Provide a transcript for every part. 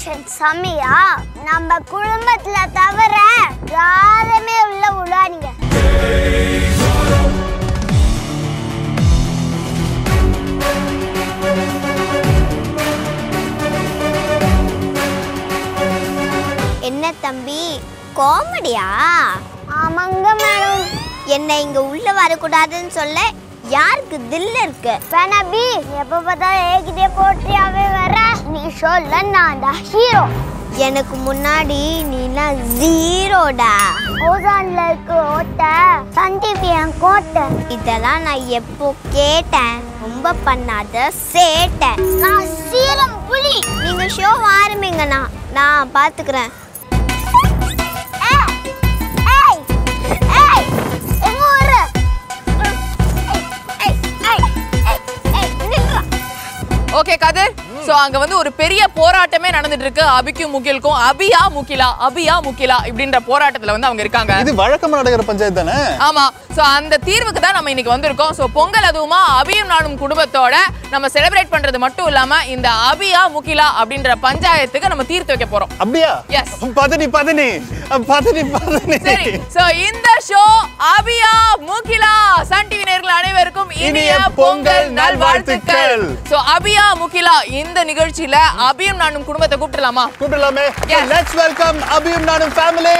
Celebration செம்மையா நம்ம குடும்பத்துல தவிர யாருமே உள்ள விடாதீங்க என்ன தம்பி காமெடியா ஆமாங்க மேடம் என்ன இங்க உள்ள வரக்கூடாதுன்னு சொல்ல யாருக்கு தில் இருக்கு வேணாபி எப்ப பார்த்தாலும் ஏகிட்டே போட்டியாவே வர நீ சொல்ல நான் தான் ஹீரோ எனக்கு முன்னாடி நீனா ஜீரோடா ஓசான்ல இருக்க ஓட்ட சன் டிவி என் கோட்டை இதெல்லாம் நான் எப்போ கேட்டேன் ரொம்ப பண்ணாத சேட்டேன் நான் சீரம் புலி நீங்க ஷோ ஆரம்பிங்கண்ணா நான் பாத்துக்கிறேன் ஏய், ஏய், ஏய், எங்க ஊரு? ஏய், ஏய், ஏய், ஏய், நில்றா. ஓகே கதிர் சோ அங்க வந்து ஒரு பெரிய போராட்டமே நடந்துட்டு இருக்கு அபிக்கும் முகிலுக்கும் அபியா முகிலா அபியா முகிலா இப்படின்ற போராட்டத்துல வந்து அவங்க இருக்காங்க இது வழக்கமா நடக்கிற பஞ்சாயத்து தானே ஆமா சோ அந்த தீர்வுக்கு தான் நம்ம இன்னைக்கு வந்திருக்கோம் சோ பொங்கல் அதுவுமா அபியும் நானும் குடும்பத்தோட நம்ம செலிப்ரேட் பண்றது மட்டும் இல்லாம இந்த அபியா முகிலா அப்படின்ற பஞ்சாயத்துக்கு நம்ம தீர்த்து வைக்க போறோம் அப்படியா Yes. பதனி பதனி பதனி பதனி சரி சோ இந்த ஷோ அபியா முகிலா சன் டிவி நேயர்கள் அனைவருக்கும் இனிய பொங்கல் நல்வாழ்த்துக்கள் சோ அபியா முகிலா இந்த நிகழ்ச்சியில அபியும் நானும் குடும்பத்தை கூப்பிடலாமா கூப்பிடலாமே Yes. லெட்ஸ் வெல்கம் அபியும் நானும் ஃபேமிலி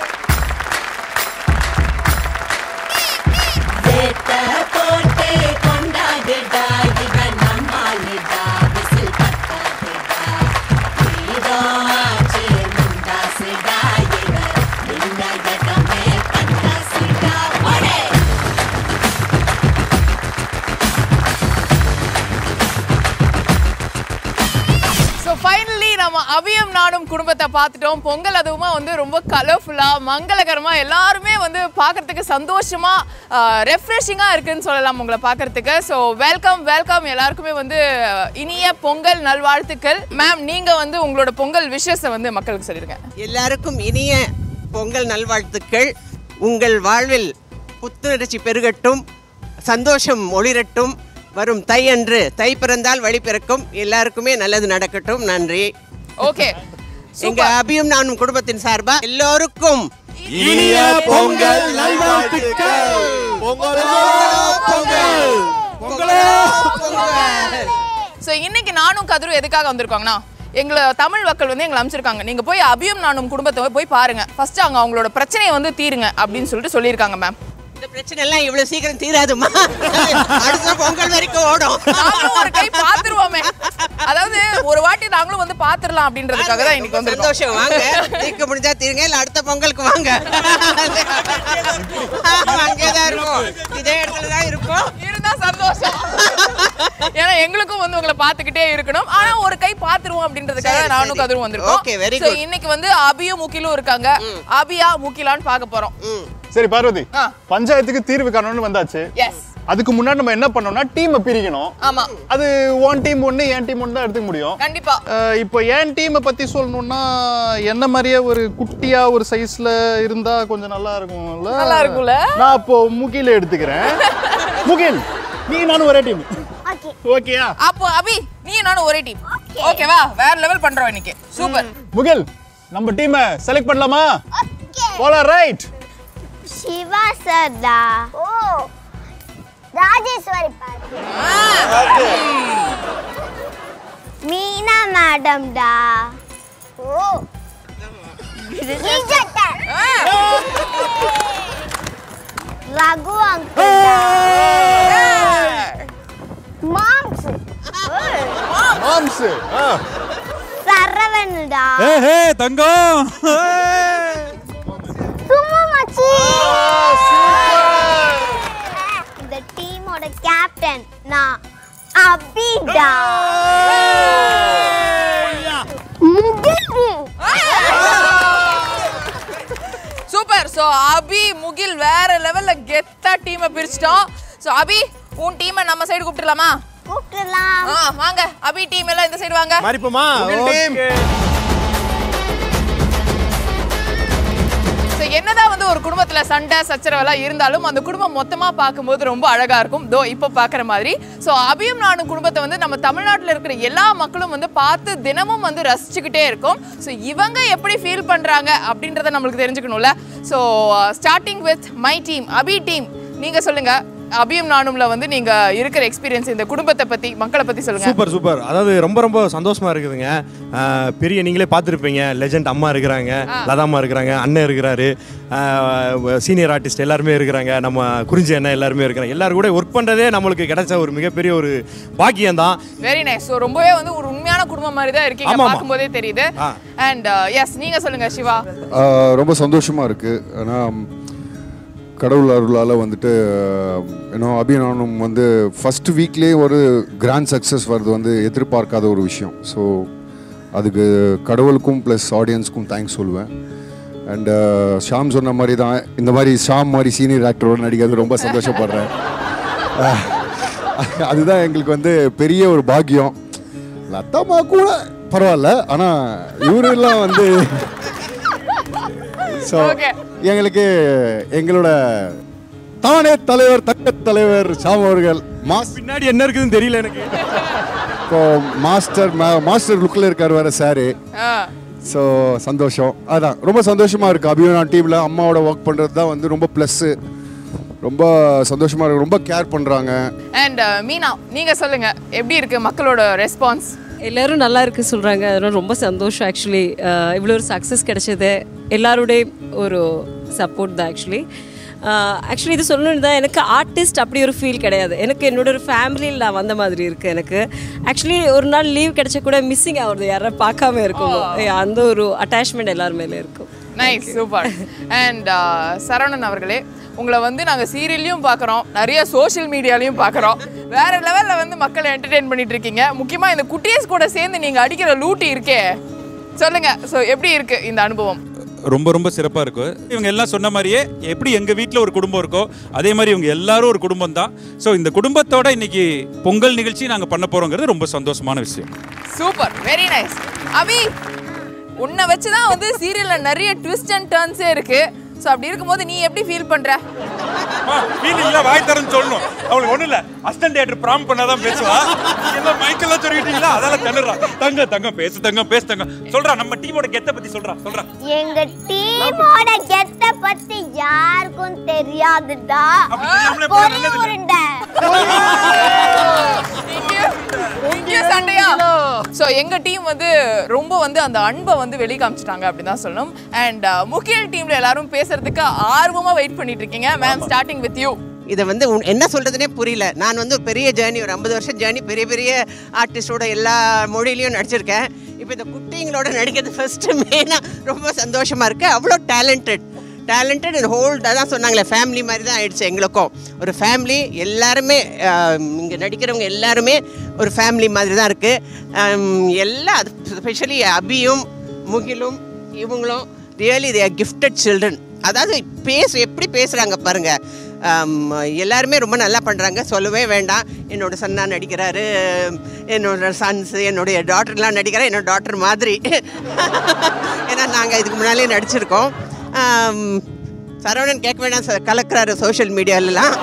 ஸோ ஃபைனலி நம்ம அபியம் நானும் குடும்பத்தை பார்த்துட்டோம் பொங்கல் அதுவுமா வந்து ரொம்ப கலர்ஃபுல்லாக மங்களகரமாக எல்லாருமே வந்து பார்க்கறதுக்கு சந்தோஷமா ரெஃப்ரெஷிங்காக இருக்குன்னு சொல்லலாம் உங்களை பார்க்கறதுக்கு ஸோ வெல்கம் வெல்கம் எல்லாருக்குமே வந்து இனிய பொங்கல் நல்வாழ்த்துக்கள் மேம் நீங்கள் வந்து உங்களோட பொங்கல் விஷஸை வந்து மக்களுக்கு சொல்லிடுங்க எல்லாருக்கும் இனிய பொங்கல் நல்வாழ்த்துக்கள் உங்கள் வாழ்வில் புத்துணர்ச்சி பெருகட்டும் சந்தோஷம் ஒளிரட்டும் வரும் தை அன்று தை பிறந்தால் வழி பிறக்கும் எல்லாருக்குமே நல்லது நடக்கட்டும் நன்றி ஓகே எங்க அபியும் நானும் குடும்பத்தின் சார்பா எல்லோருக்கும் இனிய பொங்கல் நல்வாழ்த்துக்கள் பொங்கலோ பொங்கல் பொங்கலோ பொங்கல் ஸோ இன்னைக்கு நானும் கதிரும் எதுக்காக வந்திருக்காங்கன்னா எங்களை தமிழ் மக்கள் வந்து எங்களை அமைச்சிருக்காங்க நீங்க போய் அபியும் நானும் குடும்பத்தை போய் பாருங்க ஃபர்ஸ்ட் அவங்க அவங்களோட பிரச்சனையை வந்து தீருங்க அப்படின்னு சொல்லிட்டு சொல்லியிருக்காங்க மேம் இந்த பிரச்சனை எல்லாம் இவ்வளவு சீக்கிரம் தீராதுமா அடுத்த பொங்கல் வரைக்கும் ஓடும் நாங்களும் ஒரு கை பாத்துருவோமே அதாவது ஒரு வாட்டி நாங்களும் வந்து பாத்துரலாம் அப்படின்றதுக்காக தான் இன்னைக்கு வந்து சந்தோஷம் வாங்க தீர்க்க முடிஞ்சா தீருங்க இல்ல அடுத்த பொங்கலுக்கு வாங்க அங்கேதான் இருக்கும் இதே இடத்துல தான் இருக்கும் இருந்தா சந்தோஷம் ஏன்னா எங்களுக்கும் வந்து உங்களை பாத்துக்கிட்டே இருக்கணும் ஆனா ஒரு கை பாத்துருவோம் அப்படின்றதுக்காக சரி, நானும் சரி. கதிரும் வந்திருக்கோம் Okay, very So, good. இன்னைக்கு வந்து அபியும் முகிலும் இருக்காங்க அபியா முகிலான்னு பார்க்க போறோம் ம் சரி பார்வதி ஆ. பஞ்சாயத்துக்கு தீர்வு காணணும்னு வந்தாச்சு எஸ் அதுக்கு முன்னாடி நம்ம என்ன பண்ணோம்னா டீமை பிரிக்கணும் ஆமா அது ஒன் டீம் ஒன்று என் டீம் ஒன்று தான் எடுத்துக்க முடியும் கண்டிப்பா அஹ் இப்போ என் டீமை பத்தி சொல்லணும்னா என்ன மாதிரியே ஒரு குட்டியா ஒரு சைஸ்ல இருந்தா கொஞ்சம் நல்லா இருக்கும்ல நல்லா இருக்கும்ல? நான் அப்போ முகில எடுத்துக்கிறேன் முகில் நீ நானும் ஒரே டீம் ஓகே ஓகேயா அப்போ அபி நீ நானும் ஒரே டீம் ஓகேவா வேற லெவல் பண்றோம் இன்னைக்கு சூப்பர் முகில் நம்ம டீமை செலக்ட் பண்ணலாமா ஓகே போலாம் ரைட் சிவா சார் தா ஓ ராஜேஸ்வரி பாரு மீனா மேடம் டா ஓ விஜயட்ட ரகு அங்கிள் மாம்ஸ் மாம்ஸ் சரவணடா ஏஹே தங்கம் சும்மா மச்சி இந்த டீமோட கேப்டன் நான் அபிடா முகில் சூப்பர் சோ அபி முகில் வேற லெவல்ல கெத்தா டீமை பிரிச்சிட்டோம் சோ அபி உன் டீமை நம்ம சைடு கூப்பிட்டுலாமா கூப்பிடலாம் ஆ வாங்க அபி டீம் எல்லாம் இந்த சைடு வாங்க மாறிப்போமா முகில் டீம் So, என்னதான் வந்து ஒரு குடும்பத்துல சண்டை சச்சரவெல்லாம் இருந்தாலும் அந்த குடும்பம் மொத்தமா பார்க்கும்போது ரொம்ப அழகா இருக்கும் தோ இப்போ பார்க்குற மாதிரி ஸோ அபியும் நானும் குடும்பத்தை வந்து நம்ம தமிழ்நாட்டில் இருக்கிற எல்லா மக்களும் வந்து பார்த்து தினமும் வந்து ரசிச்சுக்கிட்டே இருக்கும் ஸோ இவங்க எப்படி ஃபீல் பண்றாங்க அப்படின்றத நம்மளுக்கு தெரிஞ்சுக்கணும்ல so starting with my team Abhi team நீங்க சொல்லுங்க அபியும் நானும்ல வந்து நீங்க இருக்கிற எக்ஸ்பீரியன்ஸ் இந்த குடும்பத்தை பத்தி மக்களை பத்தி சொல்லுங்க சூப்பர் சூப்பர் அதாவது ரொம்ப ரொம்ப சந்தோஷமா இருக்குதுங்க ஆஹ் பெரிய நீங்களே பார்த்துருப்பீங்க லெஜண்ட் அம்மா இருக்கிறாங்க லதாம்மா இருக்கிறாங்க அண்ணன் இருக்கிறாரு சீனியர் ஆர்டிஸ்ட் எல்லாருமே இருக்கிறாங்க நம்ம குறிஞ்சி அண்ணன் எல்லாருமே இருக்கிறாங்க எல்லாரும் கூட ஒர்க் பண்ணுறதே நம்மளுக்கு கிடைச்ச ஒரு மிகப்பெரிய ஒரு பாக்கியம் தான் வெரி நைஸ் ஸோ ரொம்பவே வந்து ஒரு உண்மையான குடும்பம் மாதிரி தான் இருக்கீங்க ஆமா, ஆமா. பார்க்கும்போதே தெரியுது ஆ. அண்ட் எஸ் நீங்க சொல்லுங்க சிவா ஆஹ் ரொம்ப சந்தோஷமாக இருக்குது ஆனால் கடவுள் அருளால் வந்துட்டு ஏன்னோ அபிநானும் வந்து ஃபஸ்ட் வீக்லேயே ஒரு கிராண்ட் சக்ஸஸ் வர்றது வந்து எதிர்பார்க்காத ஒரு விஷயம் ஸோ அதுக்கு கடவுளுக்கும் ப்ளஸ் ஆடியன்ஸ்க்கும் தேங்க்ஸ் சொல்லுவேன் அண்ட் ஷாம் சொன்ன மாதிரி தான் இந்த மாதிரி ஷாம் மாதிரி சீனியர் ஆக்டரோட நடிக்கிறது ரொம்ப சந்தோஷப்படுறேன் ஆஹ் அதுதான் எங்களுக்கு வந்து பெரிய ஒரு பாக்கியம் லத்தாமா கூட பரவாயில்ல ஆனால் இவரெல்லாம் வந்து ஸோ Okay. எங்களுக்கு எங்களோட தானே தலைவர் தக்க தலைவர் ஷாம் அவர்கள் மாஸ் பின்னாடி என்ன இருக்குதுன்னு தெரியல எனக்கு இப்போ மாஸ்டர் மா- மாஸ்டர் லுக்கில் இருக்கார் வேற சாரு ஆ ஸோ சந்தோஷம் அதான் ரொம்ப சந்தோஷமா இருக்கு அபியோனா டீமில் அம்மாவோட ஒர்க் பண்ணுறது தான் வந்து ரொம்ப ப்ளஸ்ஸு ரொம்ப சந்தோஷமா இருக்கு ரொம்ப கேர் பண்ணுறாங்க அண்ட் மீனா நீங்க சொல்லுங்க எப்படி இருக்கு மக்களோட ரெஸ்பான்ஸ் எல்லாரும் நல்லா இருக்கு சொல்கிறாங்க அதெல்லாம் ரொம்ப சந்தோஷம் ஆக்சுவலி இவ்வளோ ஒரு சக்ஸஸ் கிடைச்சது எல்லாருடைய ஒரு சப்போர்ட் தான் ஆக்சுவலி ஆக்சுவலி இது சொல்லணும் தான் எனக்கு ஆர்டிஸ்ட் அப்படி ஒரு ஃபீல் கிடையாது எனக்கு என்னோட ஒரு ஃபேமிலியில் நான் வந்த மாதிரி இருக்குது எனக்கு ஆக்சுவலி ஒரு நாள் லீவ் கிடைச்ச கூட மிஸ்ஸிங் ஆகுறது யாரை பார்க்காம இருக்கும் அந்த ஒரு அட்டாச்மெண்ட் எல்லார் மேலே இருக்கும் நைஸ் சூப்பர் அண்ட் சரவணன் அவர்களே உங்களை வந்து நாங்கள் சீரியல்லையும் பார்க்குறோம் நிறைய சோஷியல் மீடியாலையும் பார்க்குறோம் வேற லெவலில் வந்து மக்களை என்டர்டெயின் பண்ணிட்டு இருக்கீங்க முக்கியமாக இந்த குட்டீஸ் கூட சேர்ந்து நீங்கள் அடிக்கிற லூட்டி இருக்கே சொல்லுங்க ஸோ எப்படி இருக்கு இந்த அனுபவம் ரொம்ப ரொம்ப சிறப்பாக இருக்கும் இவங்க எல்லாம் சொன்ன மாதிரியே எப்படி எங்கள் வீட்டில் ஒரு குடும்பம் இருக்கோ அதே மாதிரி இவங்க எல்லாரும் ஒரு குடும்பம் தான் ஸோ இந்த குடும்பத்தோட இன்னைக்கு பொங்கல் நிகழ்ச்சி நாங்கள் பண்ண போகிறோங்கிறது ரொம்ப சந்தோஷமான விஷயம் சூப்பர் வெரி நைஸ் அபி உன்னை வச்சு தான் வந்து சீரியலில் நிறைய ட்விஸ்ட் அண்ட் டர்ன்ஸே இருக்கு ஸோ அப்படி இருக்கும்போது நீ எப்படி ஃபீல் பண்ணுற ஃபீலிங்ல வாய் தரன்னு சொல்லணும் அவளுக்கு ஒன்றும் இல்லை அசிஸ்டன்ட் டேரக்டர் ப்ராம் பண்ணாதான் பேசுவா எல்லாம் மைக்கெல்லாம் சொல்லிட்டீங்களா அதெல்லாம் திணறா தங்க தங்க பேசு தங்க பேசு தங்க சொல்றா நம்ம டீமோட கெத்த பத்தி சொல்றா சொல்றா எங்க டீமோட கெத்த பத்தி யாருக்கும் தெரியாதுடா அப்படி தெரியாமலே போனா பொறி நல்லது இல்ல. உருண்டை இங்கேயும் சண்டையா ஸோ எங்க டீம் வந்து ரொம்ப வந்து அந்த அன்பை வந்து வெளி காமிச்சிட்டாங்க அப்படின்னு தான் சொல்லணும் அண்ட் முக்கிய டீம்ல எல்லாரும் பேசுறதுக்கு ஆர்வமா வெயிட் பண்ணிட்டு இருக்கீங்க மேம் ஸ்டார்டிங் வித் யூ இதை வந்து உன்- என்ன சொல்றதுனே புரியல நான் வந்து ஒரு பெரிய ஜேர்னி ஒரு ஐம்பது வருஷம் ஜேர்னி பெரிய பெரிய ஆர்டிஸ்டோட எல்லா மொழியிலையும் நடிச்சிருக்கேன் இப்போ இந்த குட்டிங்களோட நடிக்கிறது ஃபர்ஸ்ட்டு மெயினாக ரொம்ப சந்தோஷமா இருக்கு அவ்வளோ டேலண்டட் டேலண்டட் அண்ட் ஹோல்ட் அதான் சொன்னாங்களே ஃபேமிலி மாதிரி தான் ஆயிடுச்சு எங்களுக்கும் ஒரு ஃபேமிலி எல்லாருமே இங்கே நடிக்கிறவங்க எல்லாருமே ஒரு ஃபேமிலி மாதிரி தான் இருக்குது எல்லாம் ஸ்பெஷலி அபியும் முகிலும் இவங்களும் ரியலி தே கிஃப்டட் சில்ட்ரன் அதாவது பேச எப்படி பேசுகிறாங்க பாருங்க ஆம், எல்லாருமே ரொம்ப நல்லா பண்ணுறாங்க சொல்லவே வேண்டாம் என்னோட சன்னா நடிக்கிறாரு என்னோட சன்ஸ் என்னுடைய டாட்டர்லாம் நடிக்கிறா என்னோட டாட்டர் மாதிரி ஏன்னா நாங்கள் இதுக்கு முன்னாலே நடிச்சிருக்கோம் ஆம், சரவணன் கேட்க வேண்டாம் சார் கலக்குறாரு சோஷியல் மீடியாலலாம்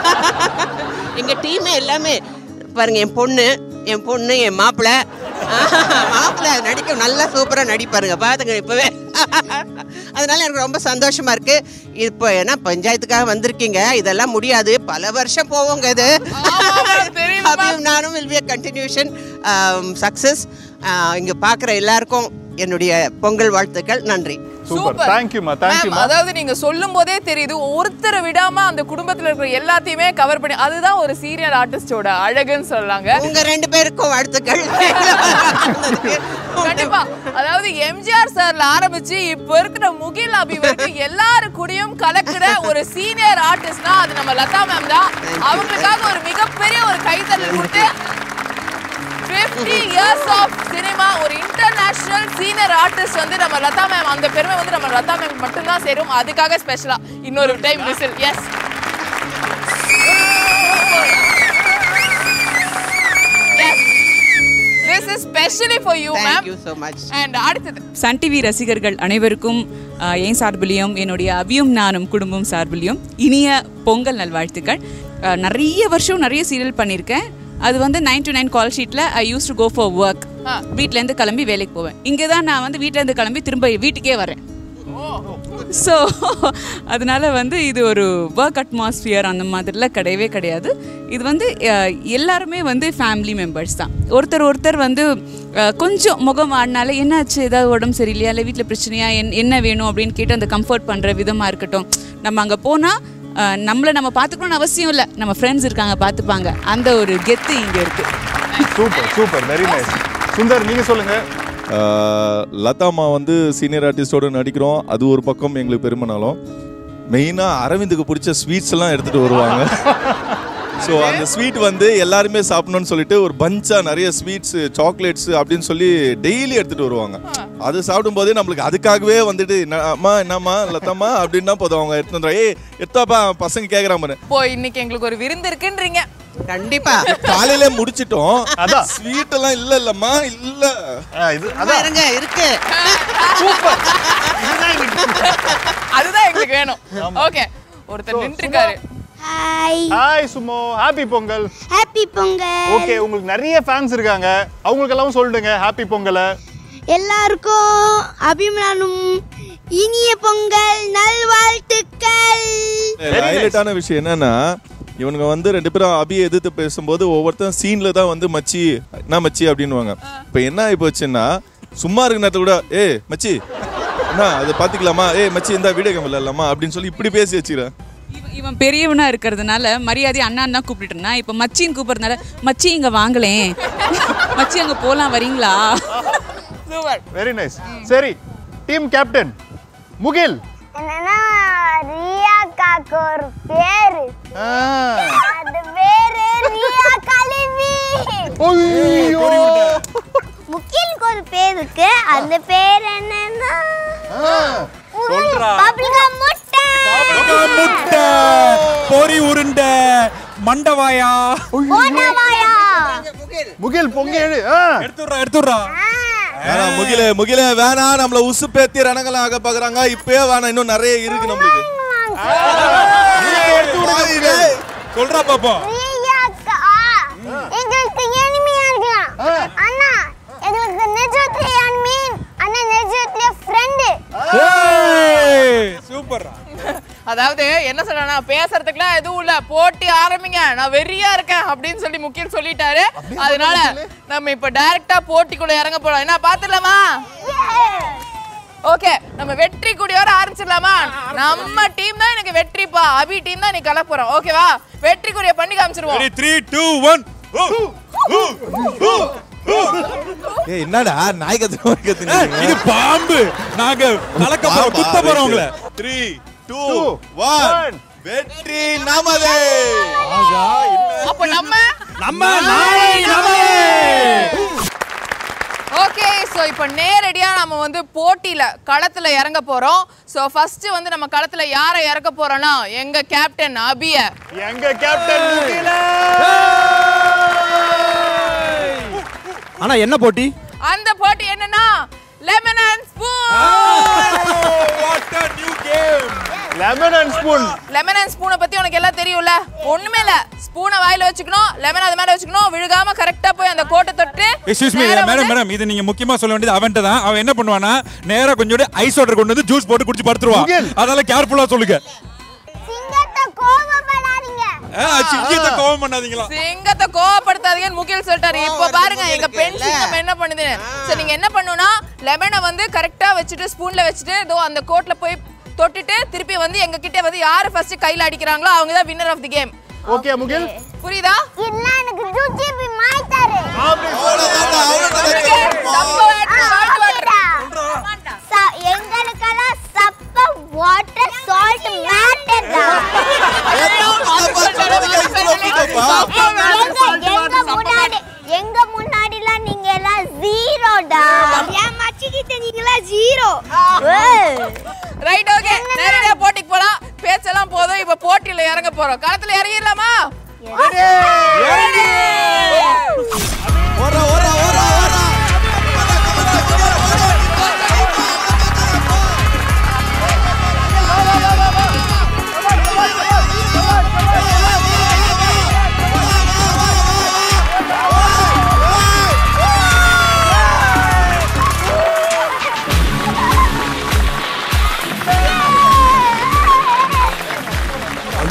எங்கள் டீமே எல்லாமே பாருங்க என் பொண்ணு என் பொண்ணு என் மாப்பிள்ளை மாப்பிள்ளை நடிக்க நல்லா சூப்பராக நடிப்பாருங்க பார்த்துங்க இப்போவே அதனால எனக்கு ரொம்ப சந்தோஷமா இருக்கு இப்போ ஏன்னா பஞ்சாயத்துக்காக வந்திருக்கீங்க இதெல்லாம் முடியாது பல வருஷம் போவோங்க இது தெரியுமா? அபியும் நானும் வில் பி கண்டினியூஷன் சக்ஸஸ் இங்கே பார்க்குற எல்லாருக்கும் என்னுடைய பொங்கல் வாழ்த்துக்கள் நன்றி சூப்பர் தேங்க்யூமா தேங்க்யூமா Ma'am, அதாவது நீங்க சொல்லும் போதே தெரியுது ஒருத்தரை விடாம அந்த குடும்பத்துல இருக்கிற எல்லாத்தையுமே கவர் பண்ணி அதுதான் ஒரு சீரியல் ஆர்டிஸ்டோட அழகுன்னு சொல்லலாங்க உங்க ரெண்டு பேருக்கும் வாழ்த்துக்கள் கண்டிப்பா அதாவது எம்ஜிஆர் சார்ல ஆரம்பிச்சு இப்ப இருக்கிற முகில் அபி வரைக்கும் எல்லாரு கூடயும் கலக்குற ஒரு சீனியர் ஆர்டிஸ்ட்னா அது நம்ம லதா மேம் தான் அவங்களுக்காக ஒரு மிகப்பெரிய ஒரு கைத்தறல் கொடுத்து 50 இயர்ஸ் ஆஃப் சினிமா ஒரு இன்டர்நேஷனல் சீனியர் ஆர்டிஸ்ட் வந்து நம்ம லதா மேம் அந்த பெருமை வந்து நம்ம லதா மேம் மட்டும்தான் சேரும் அதுக்காக ஸ்பெஷலா இன்னொரு time whistle yes this is specially for you Thank ma'am you so much. And அடுத்தது சன் டிவி ரசிகர்கள் அனைவருக்கும் அஹ், என் சார்பிலையும் என்னுடைய அவியும் நானும் குடும்பம் சார்பிலையும் இனிய பொங்கல் நல்வாழ்த்துக்கள் அஹ், நிறைய வருஷம் நிறைய சீரியல் பண்ணியிருக்கேன் அது வந்து நைன் டு நைன் கால் ஷீட்டில் I use to go for work வீட்டிலேருந்து கிளம்பி வேலைக்கு போவேன் இங்கே தான் நான் வந்து வீட்டிலேருந்து கிளம்பி திரும்ப வீட்டுக்கே வரேன் ஸோ அதனால வந்து இது ஒரு ஒர்க் அட்மாஸ்பியர் அந்த மாதிரிலாம் கிடையவே கிடையாது இது வந்து அஹ், எல்லாருமே வந்து ஃபேமிலி மெம்பர்ஸ் தான் ஒருத்தர் ஒருத்தர் வந்து அஹ், கொஞ்சம் முகம் ஆடினால என்னாச்சு ஏதாவது உடம்பு சரியில்லையா இல்லை வீட்டில் பிரச்சனையா என் என்ன வேணும் அப்படின்னு கேட்டு அந்த கம்ஃபர்ட் பண்ணுற விதமாக இருக்கட்டும் நம்ம அங்கே போனால் நம்மளை நம்ம பார்த்துக்கணும்னு அவசியம் இல்லை நம்ம ஃப்ரெண்ட்ஸ் இருக்காங்க பார்த்துப்பாங்க அந்த ஒரு கெத்து இங்கே இருக்குது super super very nice Sundar நீங்க சொல்லுங்க ஆஹ் லதாமா வந்து சீனியர் ஆர்டிஸ்டோட நடிக்கிறோம் அது ஒரு பக்கம் எங்களுக்கு பெருமைனாலும் மெயினாக அரவிந்துக்கு பிடிச்ச ஸ்வீட்ஸ் எல்லாம் எடுத்துகிட்டு வருவாங்க ஸோ அந்த ஸ்வீட் வந்து எல்லாருமே சாப்பிடணும்னு சொல்லிட்டு ஒரு பஞ்சாக நிறைய ஸ்வீட்ஸ் சாக்லேட்ஸ் அப்படின்னு சொல்லி டெய்லி எடுத்துகிட்டு வருவாங்க அது சாப்பிடும்போதே நம்மளுக்கு அதுக்காகவே வந்துட்டு "என்ன- அம்மா என்னம்மா லதாம்மா அப்படின்னா போதும் அவங்க எடுத்து வந்துடும் ஏய் எடுத்தாப்பா பசங்க கேட்குறாங்க இப்போ இன்னைக்கு எங்களுக்கு ஒரு விருந்து இருக்குன்றீங்க கண்டிப்பா காலையில முடிச்சிட்டோம் அதான். ஸ்வீட் எல்லாம் இல்ல இல்லம்மா இல்ல இது அதான் இருங்க இருக்கு அதுதான் எங்களுக்கு வேணும் ஓகே ஒருத்தர் நின்றுருக்காரு ஹாய் ஹாய் சுமோ happy Pongal happy Pongal okay உங்களுக்கு நிறைய ஃபேன்ஸ் இருக்காங்க அவங்களுக்கெல்லாம் சொல்லிடுங்க ஹாப்பி பொங்கலை எல்லாருக்கும் அபிமானும் இனிய பொங்கல் நல்வாழ்த்துக்கள் ஹைலைட்டான விஷயம் என்னன்னா இவனுங்க வந்து ரெண்டு பேரும் அபியை எதிர்த்து பேசும்போது ஒவ்வொருத்தரும் சீன்ல தான் வந்து மச்சி என்ன மச்சி அப்படின்னுவாங்க இப்போ என்ன ஆகி போச்சுன்னா சும்மா இருக்க நேரத்துல கூட ஏ மச்சி என்ன அதை பாத்துக்கலாமா ஏ மச்சி இந்த வீடியோ கேம் விளையாடலாமா அப்படின்னு சொல்லி இப்படி பேசி வச்சுக்கிறேன் இவன் இவன் பெரியவனா இருக்கிறதுனால மரியாதை அண்ணான் தான் கூப்பிட்டுட்டு இப்போ மச்சின்னு கூப்பிடுறதுனால மச்சி இங்க வாங்களேன் மச்சி அங்க போலாம் வரீங்களா சூப்பர் வெரி நைஸ் சரி டீம் கேப்டன் முகில் என்னன்னா ரியாக்காக்கு ஒரு பேரு ஆ. அது பேரு ரியா கழுவி ஐயோ முக்கிலுக்கு ஒரு பேர் இருக்கு அந்த பேர் என்னன்னா சொல்றா. பப்ளிகம் முட்டை முட்டை பொறி உருண்டை மண்டவாயா போனவாயா முகில் பொங்கி எழு ஆ. எடுத்துடுறா எடுத்துடுறா வேணாம் முகில முகில வேணாம் நம்மள உசு பேத்தி ரணங்கலாம் ஆக பாக்குறாங்க இப்பயே வேணாம் இன்னும் நிறைய இருக்கு நம்மளுக்கு டேய். சொல்றா பாப்போம் ரியாக்கா எங்களுக்கு எனிமையா இருக்கலாம் அண்ணா எங்களுக்கு நிஜத்துல எனிமி அண்ணா நிஜத்துல ஃப்ரெண்டு சூப்பர்ரா அதாவது என்ன சொல்றேன்னா பேசுறதுக்குலாம் எதுவும் இல்ல போட்டி ஆரம்பிங்க நான் வெறியா இருக்கேன் அப்படின்னு சொல்லி முக்கியம் சொல்லிட்டாரு அதனால நம்ம இப்ப டைரக்டா போட்டிக்குள்ள இறங்க போறோம் என்ன பாத்துடலாமா ஓகே நம்ம வெற்றி கூடியோட ஆரம்பிச்சிடலாமா நம்ம டீம் தான் எனக்கு வெற்றிப்பா அபி டீம் தான் நீ கலப்ப போறோம் ஓகேவா வெற்றி கூடிய பண்ணி காமிச்சிருவோம் ரெடி த்ரீ டூ ஒன் ஏய் என்னடா நாய் கத்து கத்துனீங்க இது பாம்பு நாங்க கலக்க போறோம் குத்த போறோம் உங்களை த்ரீ டூ ஒன் வெற்றி நமதே அப்ப நம்ம நம்ம நாளை நமதே ஓகே ஸோ இப்போ நேரடியாக நம்ம வந்து போட்டியில் களத்தில் இறங்க போகிறோம் ஸோ ஃபஸ்ட்டு வந்து நம்ம களத்தில் யாரை இறக்க போகிறோன்னா எங்கள் கேப்டன் அபிய எங்க கேப்டன் முகில ஆனா என்ன போட்டி அந்த போட்டி என்னன்னா lemon and spoon what a new game lemon and spoon lemon and ஸ்பூனை பற்றி உனக்கு எல்லாம் தெரியும்ல ஒன்றுமே இல்லை ஸ்பூனை வாயில் வச்சுக்கணும் லெமன் அது மேலே வச்சுக்கணும் விழுகாம கரெக்டாக போய் அந்த கோட்டை தொட்டு எக்ஸ்கியூஸ் மீ நேரா மேடம் வந்து- மேடம் இது நீங்க முக்கியமா சொல்ல வேண்டியது அவன்கிட்ட தான் அவன் என்ன பண்ணுவானா நேரா கொஞ்சோண்டு ஐஸ் வாட்டர் கொண்டு வந்து ஜூஸ் போட்டு குடிச்சு படுத்துருவான் முகில். அதனால கேர்ஃபுல்லா சொல்லுங்க சிங்கத்தை கோபப்படாதீங்க ஆ, சிங்கத்தை கோவம் பண்ணாதீங்களா சிங்கத்தை கோவப்படுத்தாதீங்கன்னு முகில் சொல்லிட்டாரு இப்போ பாருங்க எங்க பெண் சிங்கம் என்ன பண்ணுது சோ நீங்க என்ன பண்ணணும்னா லெமனை வந்து கரெக்டா வச்சுட்டு ஸ்பூன்ல வச்சுட்டு இதோ அந்த கோட்ல போய் தொட்டுட்டு திருப்பி வந்து எங்க கிட்ட வந்து யாரு ஃபர்ஸ்ட் கையில அடிக்கிறாங்களோ அவங்க தான் winner of the game okay Mugil புரியுதா இல்ல எனக்கு ஜூஜிபி மாய்த்தாரு ச- எங்களுக்கெல்லாம் சப்ப வாட்டர் சால்ட் மேட்டர்டா எங்க எங்க முன்னாடி எங்க முன்னாடிலாம் நீங்க எல்லாம் ஜீரோடா என் மச்சிக்கிட்ட நீங்களாம் ஜீரோ ரைட் ஓகே நேரடியா போட்டிக்கு போலாம் பேச்செல்லாம் போதும் இப்ப போட்டியில இறங்க போறோம் களத்துல இறங்கிடலாமா ஓரா ஓரா ஓரா ஓரா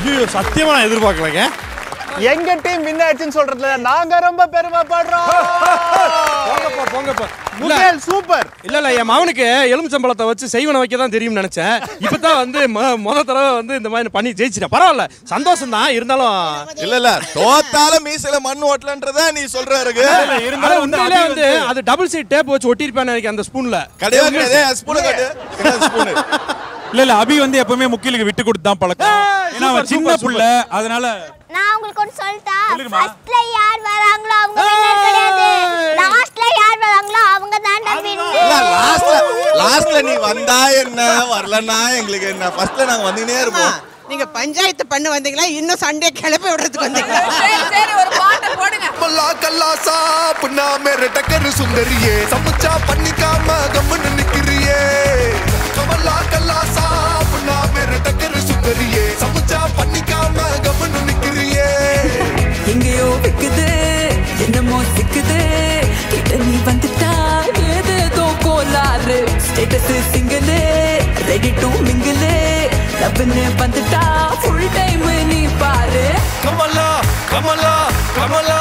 ஐயோ சத்தியமா நான் எதிர்பார்க்கலங்க எங்க டீம் வின் ஆயிடுச்சுன்னு சொல்றதுல நாங்க ரொம்ப பெருமைப்படுறோம் போங்கப்பா போங்கப்பா முகேல் சூப்பர் இல்ல இல்ல என் மகனுக்கு எலுமிச்சம்பழத்தை வச்சு செய்வனை வைக்க தான் தெரியும்னு நினைச்சேன் இப்பதான் வந்து மொ- முத தடவை வந்து இந்த மாதிரி பண்ணி ஜெயிச்சிட்டேன் பரவாயில்ல சந்தோஷம் தான் இருந்தாலும் இல்ல இல்ல தோத்தால மீசையில மண் ஓட்டலன்றத நீ சொல்ற இருக்கு ஆனா உண்மையிலே வந்து அது டபுள் சைட் டேப் வச்சு ஒட்டிருப்பேன் எனக்கு அந்த ஸ்பூன்ல கிடையாது கிடையாது ஸ்பூன் கட்டு என்ன ஸ்பூன் இல்ல இல்ல அபி வந்து எப்பவுமே முக்கிலுக்கு விட்டு கொடுத்து தான் பழக்கம் ஏன்னா அவன் சூப்பர், சின்ன சூப்பர், புள்ள அதனால நான் உங்களுக்கு ஒன்று சொல்லிட்டா சொல்லுங்கம்மா. ஃபர்ஸ்ட்ல யார் வராங்களோ அவங்க winner கிடையாது லாஸ்ட்ல யார் வராங்களோ அவங்க தான் இல்ல winner லாஸ்ட்ல லாஸ்ட்ல நீ வந்தா என்ன வரலன்னா எங்களுக்கு என்ன ஃபர்ஸ்ட்ல நாங்க வந்துனே இருப்போம் நீங்க பஞ்சாயத்து பண்ண வந்தீங்களா இன்னும் சண்டே கிளப்பி விடுறதுக்கு வந்தீங்களா சரி சரி ஒரு பாட்டை போடுங்க கல்லா கல்லா சாப்புனா மேர டக்கர் சுந்தரியே சமைச்சா பண்ணிக்காம கம்முன்னு நிக்கிறியே கமலா கல்லா சாப்புனா மேர டக்கர் சுந்தரியே சமைச்சா பண்ணிக்காம கம்முன்னு நிக்கிறியே எங்கேயோ விக்குது என்னமோ சிக்குது கிட்ட நீ வந்துட்டா ஏதேதோ கோலாறு status single ready to mingle லவ்னு வந்துட்டா ஃபுல் டைம் நீ பாரு கமலா கமலா கமலா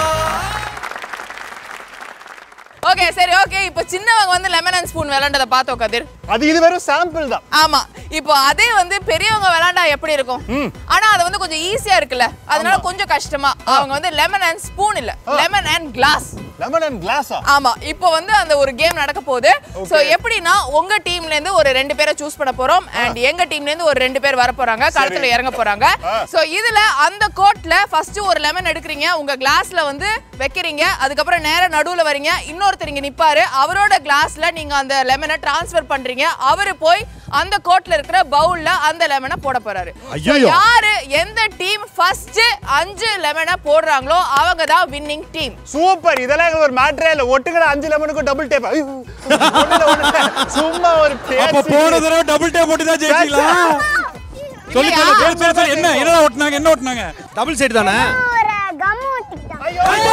ஓகே சரி ஓகே இப்போ சின்னவங்க வந்து லெமன் அண்ட் ஸ்பூன் விளையாண்டதை பார்த்தோம் கதிர் அது இது வெறும் சாம்பிள் தான் ஆமா இப்போ அதே வந்து பெரியவங்க விளையாண்டா எப்படி இருக்கும் ஆனா அது வந்து கொஞ்சம் ஈஸியா இருக்குல்ல அதனால கொஞ்சம் கஷ்டமா அவங்க வந்து லெமன் அண்ட் ஸ்பூன் இல்ல lemon and glass lemon and கிளாஸா ஆமா இப்போ வந்து அந்த ஒரு கேம் நடக்க போகுது சோ எப்படின்னா உங்க டீம்ல இருந்து ஒரு ரெண்டு பேரை சூஸ் பண்ண போறோம் அண்ட் எங்க டீம்ல இருந்து ஒரு ரெண்டு பேர் வர போறாங்க களத்துல இறங்க போறாங்க சோ இதுல அந்த கோட்ல ஃபர்ஸ்ட் ஒரு லெமன் எடுக்கிறீங்க உங்க கிளாஸ்ல வந்து வைக்கிறீங்க அதுக்கப்புறம் நேரா நடுவுல வரீங்க இன்னொருத்தர் இங்க நிப்பாரு அவரோட கிளாஸ்ல நீங்க அந்த லெமனை டிரான்ஸ்ஃபர் பண்றீங்க அவரு போய் அந்த கோட்ல இருக்கிற பவுல்ல அந்த லெமனை போட போறாரு So, ஐயையோ. யாரு எந்த டீம் ஃபர்ஸ்ட் அஞ்சு லெமனை போடுறாங்களோ அவங்க தான் வின்னிங் டீம் சூப்பர் இதெல்லாம் எங்களுக்கு ஒரு மேட்ரே இல்ல ஒட்டுக்கிற அஞ்சு லெமனுக்கும் டபுள் டேப் சும்மா ஒரு அப்ப பேச்சு. போன தடவை டபுள் டே போட்டு தான் ஜெயிச்சீங்களா சொல்லி சொல்லு சொல்லு சொல்லு சொல்லு என்ன என்னடா ஓட்டுனாங்க என்ன ஓட்டுனாங்க டபுள் சைடு தானே ஒரு கம் ஊத்திட்டான்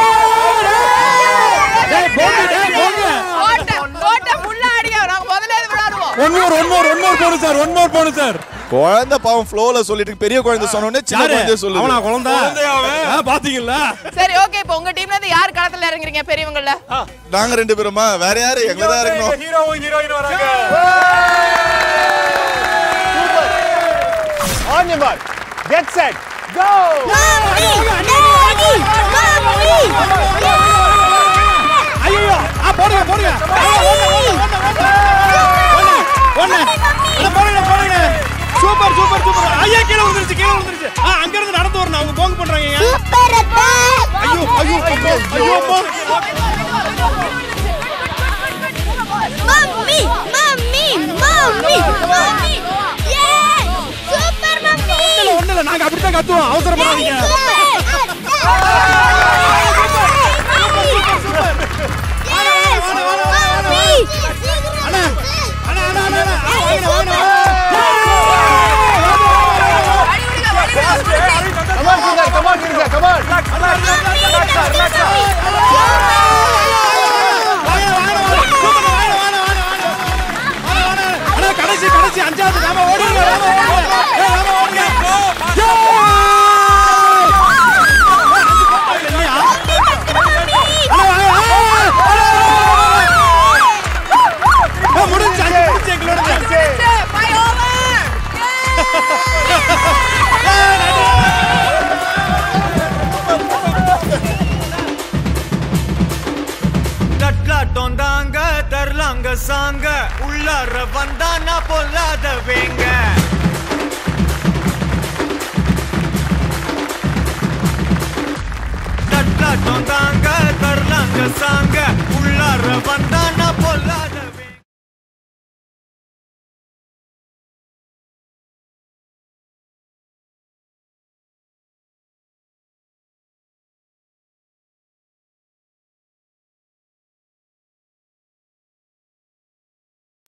டேய் போங்க டேய் போங்க கோட்டை கோட்டை ஃபுல்லா அடிங்க நாங்க முதல்ல இருந்து விளையாடுவோம் one more one more one more போணும் சார் ஒன் மோர் போணும் சார் குழந்தை பாவம் ஃப்ளோல சொல்லிட்டு பெரிய குழந்தை சொன்ன உடனே சின்ன யாரு குழந்தை அவனா சொல்லுது குழந்தை குழந்தையா அவன்? ஆ, பாத்தீங்களா சரி ஓகே இப்போ உங்க டீம்ல இருந்து யார் களத்துல இறங்குறீங்க பெரியவங்கல நாங்க ரெண்டு பேருமா வேற யாரு எங்களை தான் இருக்கணும் ஹீரோவும் ஹீரோயின் வராங்க On your mark. Get set. Go. ஐயோ ஆ போடுங்க போடுங்க ஒண்ணு அட போடுங்க போடுங்க சூப்பர் சூப்பர் சூப்பர் ஐயா கீழே விழுந்துருச்சு கீழே விழுந்துருச்சு ஆ அங்க இருந்து நடந்து வரணும் அவங்க போங்க பண்றாங்க ஐயோ ஐயோ ஐயோ ஐயோ அம்மா. மம்மி மம்மி மம்மி மம்மி ஏ சூப்பர் மம்மி ஒண்ணும் இல்ல, ஒண்ணும் இல்ல நாங்க அப்படித்தான் கத்துவோம் அவசரப்படாதீங்க அண்ணா அண்ணா அண்ணா அண்ணா அண்ணா. ஆ, வாங்கண்ணா, வாங்கண்ணா, Come on, Giza. Come on, Giza. Come on. அண்ணா கடைசி கடைசி அஞ்சாவது நாம ஓடுங்க நாம ஓடுங்க ஏய், நாம ஓடுங்க இல்லையா? அண்ணா, வாங்க, ஆ, ஆ, ஆ, முடிஞ்சு அஞ்சு முடிஞ்சு எங்களோட பை ஓவர் தட்லாட்டம் தாங்க தரலாங்க சாங்க உள்ளார வந்தா நான் பொல்லாத வேங்க தட்லாட்டம் தாங்க தரலாங்க சாங்க உள்ளார வந்தா